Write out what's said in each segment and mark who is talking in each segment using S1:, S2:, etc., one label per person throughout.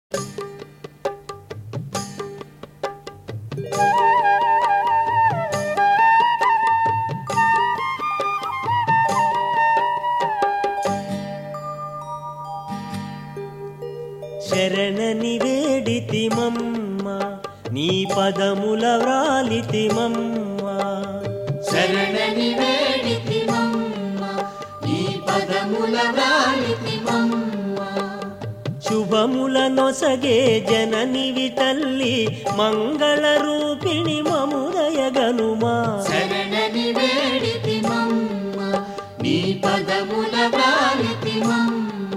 S1: శరణని వేడితిమమ్మ నీ పదముల వ్రాలితిమమ్మ
S2: శరణని వేడితి మమ్మ నీ పదముల వ్రాలితి మమ్మ
S1: శుభముల నొసగే జననివి తల్లి మంగళ రూపిణి మముదయగనుమా
S2: శరణని వేడితి మమ్మ నీ పదముల వ్రాలితి మమ్మ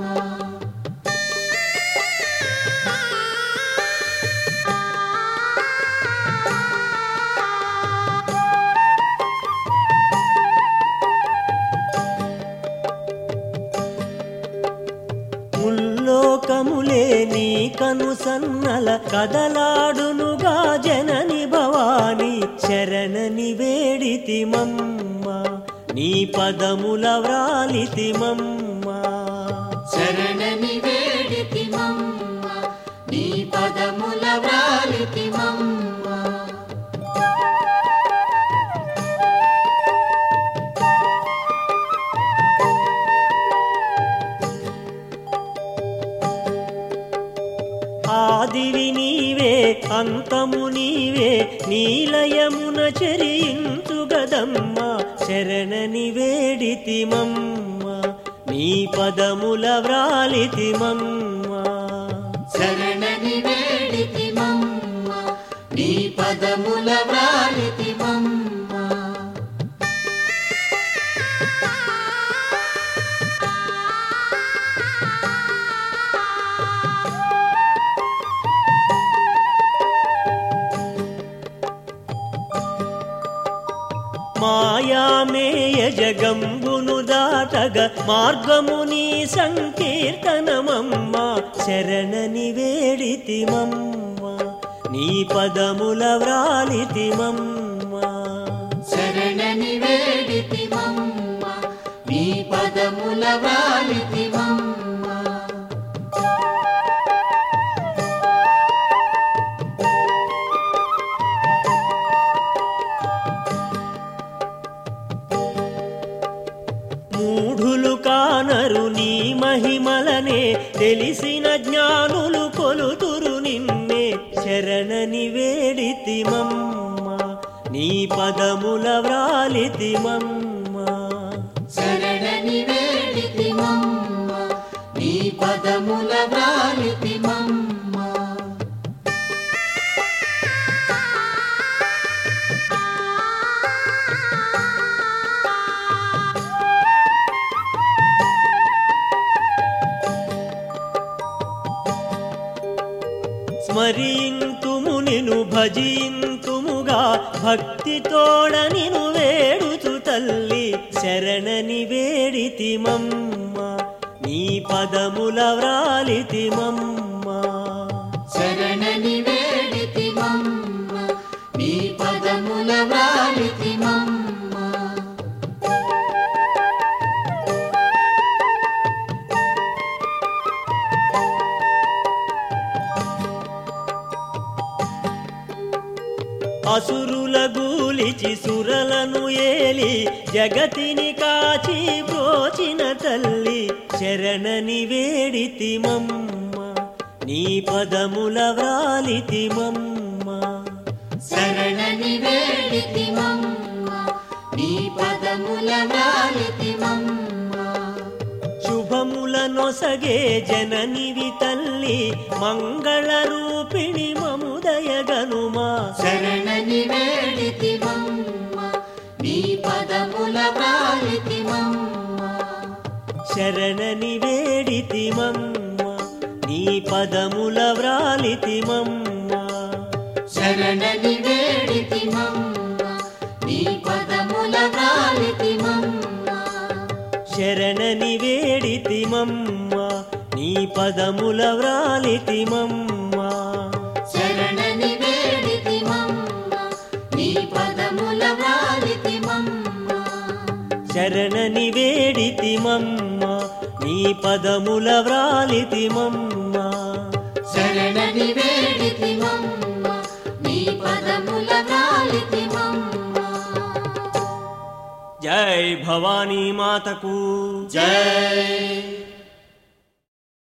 S1: ముల్లోకములే నీ కను సన్నల కదలాడునుగా జనని భవాని శరణని వేడితిమమ్మ నీ పదముల వ్రాలితిమమ్మ
S2: శరణని వేడితి మమ్మ నీ పదముల వ్రాలితి మమ్మ
S1: ఆదివి నీవే అంతము నీవే నీలయమున చరించుగదమ్మ శరణని వేడితిమమ్మ నీ పదముల వ్రాలితిమమ్మ
S2: శరణని వేడితి మమ్మ నీ పదముల వ్రాలితి మమ్మ
S1: మాయామేయ జగంబును దాటగ మార్గముని సంకీర్తనమమ్మ శరణని వేడితిమమ్మ నీ పదముల వ్రాలితిమమ్మ
S2: శరణని వేడితి మమ్మ నీ పదముల వ్రాలితి మమ్మ
S1: మూఢులు కానరు నీ మహిమలనే తెలిసిన జ్ఞానులు కొలుతురు నిన్నే శరణని వేడితిమమ్మ నీ పదముల వ్రాలితిమమ్మ
S2: శరణని వేడితి మమ్మ నీ పదముల వ్రాలితి మమ్మ
S1: స్మరింతుము నిను భజింతుముగా భక్తితోడ నిను వేడుచు తల్లి శరణని వేడితిమమ్మ నీ పదముల వ్రాలితిమమ్మ
S2: శరణని వేడితి మమ్మ నీ పదముల వ్రాలితి మమ్మ
S1: అసురుల గూలిచి సురలను ఏలి జగతిని కాచి బ్రోచిన తల్లి శరణని వేడితిమమ్మ నీ పదముల వ్రాలితిమమ్మ
S2: శరణని వేడితి మమ్మ నీ పదముల వ్రాలితి మమ్మ
S1: శుభముల నొసగే జననివి తల్లి మంగళ రూపిణి మముదయగనుమా
S2: శరణని వేడితి మమ్మ నీ పదముల వ్రాలితి మమ్మ
S1: శరణని వేడితిమమ్మ నీ పదముల వ్రాలితిమమ్మ
S2: శరణని వేడితి మమ్మ నీ పదముల వ్రాలితి మమ్మ
S1: శరణని వేడితిమమ్మ నీ పదముల వ్రాలితిమమ్మ
S2: శరణని వేడితి మమ్మ నీ పదముల వ్రాలితి మమ్మ
S1: శరణని వేడితిమమ్మ నీ పదముల వ్రాలితిమమ్మ
S2: శరణని శరణని వేడితిమమ్మ నీ పదముల వ్రాలితిమమ్మ
S1: జై భవానీ మాతకు
S2: జై